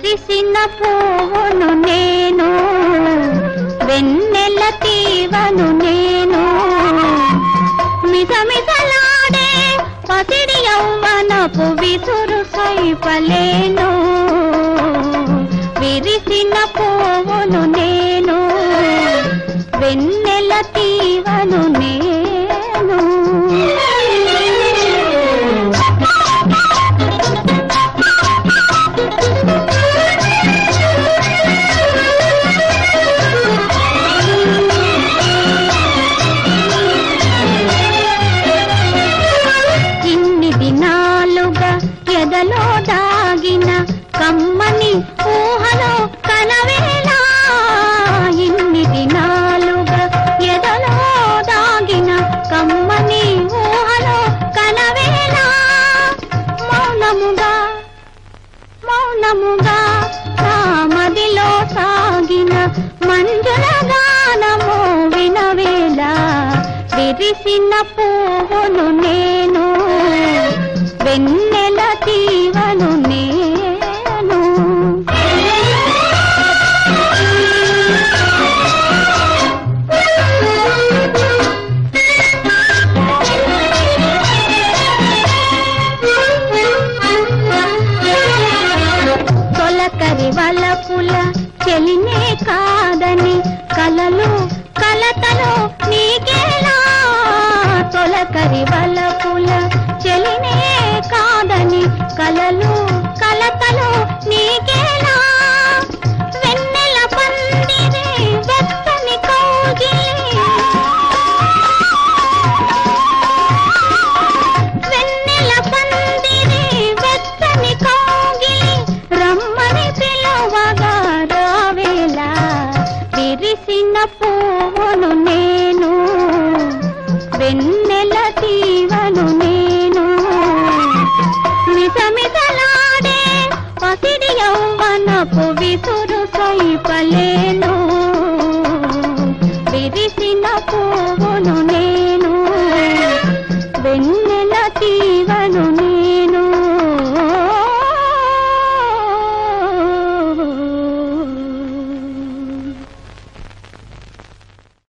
విరిసిన పువ్వును నేను వెన్నెల తీవను నేను మిసమిసలాడే పసిడి యౌవనపు విసురు సైపలేను విరిసిన పువ్వును నేను వెన్నెల తీవను నేను ఇన్ని దినాలుగా ఎదలో దాగిన కమ్మని ఊహలో కనవేలా ఇన్ని దినాలుగా ఎదలో దాగిన కమ్మని ఊహలో కనవేలా మౌనముగా మౌనముగా మదిలో సాగిన మంజుల గానము వినవేళ విరిసిన పువ్వును నేను వెన్నెల తీవను నేను తొలకరి వలపుల చెలినే కాదని కలలు కలతలు నీకేలా తొలకరి వలపుల చెలినే కాదని కలలు కలతలు నీకేలా వెన్నెల పందిరి వెచ్చని కౌగిలి వెన్నెల పందిరి వెచ్చని కౌగిలి రమ్మని పిలువగా రావేలా విరిసిన పువ్వును నేను వెన్నెల తీవను నేను మిసమిసలాడే పసిడి యౌవనపు విసురు సైపలేను విరిసి